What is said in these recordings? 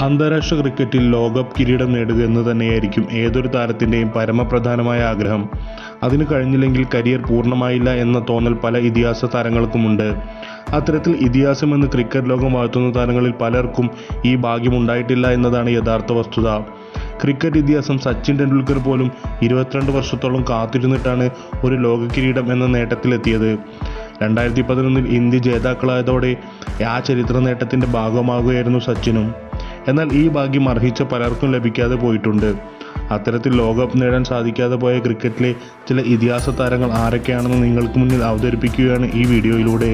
അന്താരാഷ്ട്ര ക്രിക്കറ്റിൽ ലോകകപ്പ് കിരീടം നേടുക എന്ന് തന്നെയായിരിക്കും ഏതൊരു താരത്തിൻ്റെയും പരമപ്രധാനമായ ആഗ്രഹം അതിന് കഴിഞ്ഞില്ലെങ്കിൽ കരിയർ പൂർണ്ണമായില്ല എന്ന തോന്നൽ പല ഇതിഹാസ താരങ്ങൾക്കുമുണ്ട് അത്തരത്തിൽ ഇതിഹാസം എന്ന് ക്രിക്കറ്റ് ലോകം വാഴ്ത്തുന്ന താരങ്ങളിൽ പലർക്കും ഈ ഭാഗ്യമുണ്ടായിട്ടില്ല എന്നതാണ് യഥാർത്ഥ വസ്തുത ക്രിക്കറ്റ് ഇതിഹാസം സച്ചിൻ ടെണ്ടുൽക്കർ പോലും ഇരുപത്തിരണ്ട് വർഷത്തോളം കാത്തിരുന്നിട്ടാണ് ഒരു ലോക കിരീടം എന്ന നേട്ടത്തിലെത്തിയത് രണ്ടായിരത്തി പതിനൊന്നിൽ ഇന്ത്യ ജേതാക്കളായതോടെ ആ ചരിത്ര നേട്ടത്തിൻ്റെ ഭാഗമാകുകയായിരുന്നു സച്ചിനും എന്നാൽ ഈ ഭാഗ്യം അർഹിച്ച പലർക്കും ലഭിക്കാതെ പോയിട്ടുണ്ട് അത്തരത്തിൽ ലോകകപ്പ് നേടാൻ സാധിക്കാതെ പോയ ക്രിക്കറ്റിലെ ചില ഇതിഹാസ താരങ്ങൾ ആരൊക്കെയാണെന്ന് നിങ്ങൾക്ക് മുന്നിൽ അവതരിപ്പിക്കുകയാണ് ഈ വീഡിയോയിലൂടെ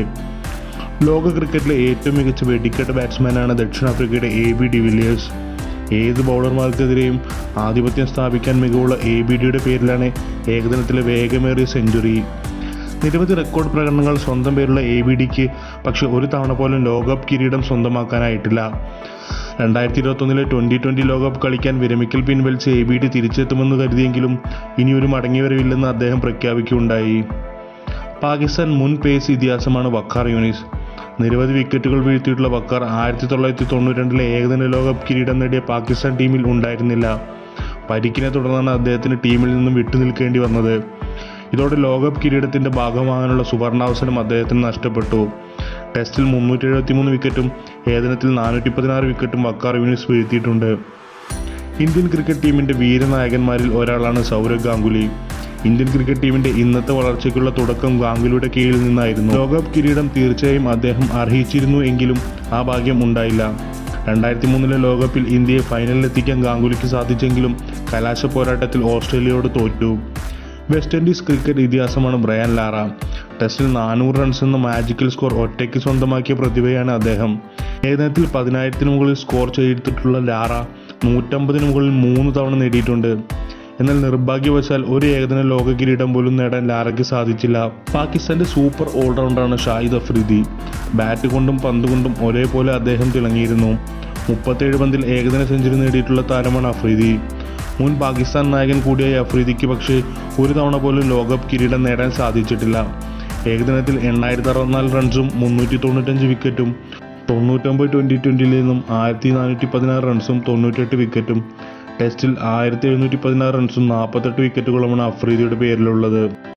ലോക ക്രിക്കറ്റിലെ ഏറ്റവും മികച്ച വെടിക്കെട്ട് ബാറ്റ്സ്മാനാണ് ദക്ഷിണാഫ്രിക്കയുടെ എ ബി ഡിവിലിയേഴ്സ് ഏത് ബൗളർമാർക്കെതിരെയും ആധിപത്യം സ്ഥാപിക്കാൻ മികവുള്ള എ ബി ഡിയുടെ പേരിലാണ് ഏകദിനത്തിലെ വേഗമേറിയ സെഞ്ചുറി നിരവധി റെക്കോർഡ് പ്രകടനങ്ങൾ സ്വന്തം പേരുള്ള എ ബി ഡിക്ക് പക്ഷെ ഒരു തവണ പോലും ലോകകപ്പ് കിരീടം സ്വന്തമാക്കാനായിട്ടില്ല രണ്ടായിരത്തി ഇരുപത്തൊന്നിലെ ട്വൻ്റി ട്വൻ്റി ലോകകപ്പ് കളിക്കാൻ വിരമിക്കൽ പിൻവലിച്ച് എ ബി ഡി തിരിച്ചെത്തുമെന്ന് കരുതിയെങ്കിലും ഇനിയൊരു മടങ്ങിവരവില്ലെന്ന് അദ്ദേഹം പ്രഖ്യാപിക്കുകയുണ്ടായി പാകിസ്ഥാൻ മുൻ പേസ് ഇതിഹാസമാണ് വക്കാർ യൂനിസ് നിരവധി വിക്കറ്റുകൾ വീഴ്ത്തിയിട്ടുള്ള വക്കാർ ആയിരത്തി തൊള്ളായിരത്തി തൊണ്ണൂറ്റി രണ്ടിലെ ഏകദിന ലോകകപ്പ് കിരീടം നേടിയ പാകിസ്ഥാൻ ടീമിൽ ഉണ്ടായിരുന്നില്ല പരിക്കിനെ തുടർന്നാണ് അദ്ദേഹത്തിന് ടീമിൽ നിന്നും വിട്ടുനിൽക്കേണ്ടി വന്നത് ഇതോടെ ലോകകപ്പ് കിരീടത്തിന്റെ ഭാഗമാകാനുള്ള സുവർണാവസരം അദ്ദേഹത്തിന് നഷ്ടപ്പെട്ടു ടെസ്റ്റിൽ മുന്നൂറ്റി എഴുപത്തിമൂന്ന് വിക്കറ്റും ഏകദിനത്തിൽ നാനൂറ്റി പതിനാറ് വിക്കറ്റും വക്കാർ യൂനിസ് വീഴ്ത്തിയിട്ടുണ്ട് ഇന്ത്യൻ ക്രിക്കറ്റ് ടീമിന്റെ വീരനായകന്മാരിൽ ഒരാളാണ് സൗരവ് ഗാംഗുലി ഇന്ത്യൻ ക്രിക്കറ്റ് ടീമിന്റെ ഇന്നത്തെ വളർച്ചയ്ക്കുള്ള തുടക്കം ഗാംഗുലിയുടെ കീഴിൽ നിന്നായിരുന്നു ലോകകപ്പ് കിരീടം തീർച്ചയായും അദ്ദേഹം അർഹിച്ചിരുന്നു എങ്കിലും ആ ഭാഗ്യം ഉണ്ടായില്ല രണ്ടായിരത്തി മൂന്നിലെ ലോകകപ്പിൽ ഇന്ത്യയെ ഫൈനലിലെത്തിക്കാൻ ഗാംഗുലിക്ക് സാധിച്ചെങ്കിലും കലാശ പോരാട്ടത്തിൽ ഓസ്ട്രേലിയയോട് തോറ്റു വെസ്റ്റ് ഇൻഡീസ് ക്രിക്കറ്റ് ഇതിഹാസമാണ് ബ്രയാൻ ലാറ ടെസ്റ്റിൽ നാനൂറ് റൺസ് എന്ന മാജിക്കൽ സ്കോർ ഒറ്റയ്ക്ക് സ്വന്തമാക്കിയ പ്രതിഭയാണ് അദ്ദേഹം ഏകദിനത്തിൽ പതിനായിരത്തിന് മുകളിൽ സ്കോർ ചെയ്തിട്ടുള്ള ലാറ നൂറ്റമ്പതിന് മുകളിൽ മൂന്ന് തവണ നേടിയിട്ടുണ്ട് എന്നാൽ നിർഭാഗ്യവശാൽ ഒരു ഏകദിന ലോക കിരീടം പോലും നേടാൻ ലാറയ്ക്ക് സാധിച്ചില്ല പാകിസ്ഥാന്റെ സൂപ്പർ ഓൾറൗണ്ടറാണ് ഷാഹിദ് അഫ്രീദി ബാറ്റ് കൊണ്ടും പന്ത് കൊണ്ടും ഒരേപോലെ അദ്ദേഹം തിളങ്ങിയിരുന്നു മുപ്പത്തേഴ് പന്തിൽ ഏകദിന സെഞ്ചുറി നേടിയിട്ടുള്ള താരമാണ് അഫ്രീദി മുൻ പാകിസ്ഥാൻ നായകൻ കൂടിയായ അഫ്രീദിക്ക് പക്ഷേ ഒരു തവണ പോലും ലോകകപ്പ് കിരീടം നേടാൻ സാധിച്ചിട്ടില്ല ഏകദിനത്തിൽ എണ്ണായിരത്തി അറുപത്തിനാല് റൺസും മുന്നൂറ്റി തൊണ്ണൂറ്റഞ്ച് വിക്കറ്റും തൊണ്ണൂറ്റൊമ്പത് ട്വൻ്റി ട്വൻ്റിയിൽ നിന്നും ആയിരത്തി നാനൂറ്റി പതിനാറ് റൺസും തൊണ്ണൂറ്റെട്ട് വിക്കറ്റും ടെസ്റ്റിൽ ആയിരത്തി എഴുന്നൂറ്റി പതിനാറ് റൺസും നാൽപ്പത്തെട്ട് വിക്കറ്റുകളുമാണ് അഫ്രീദിയുടെ പേരിലുള്ളത്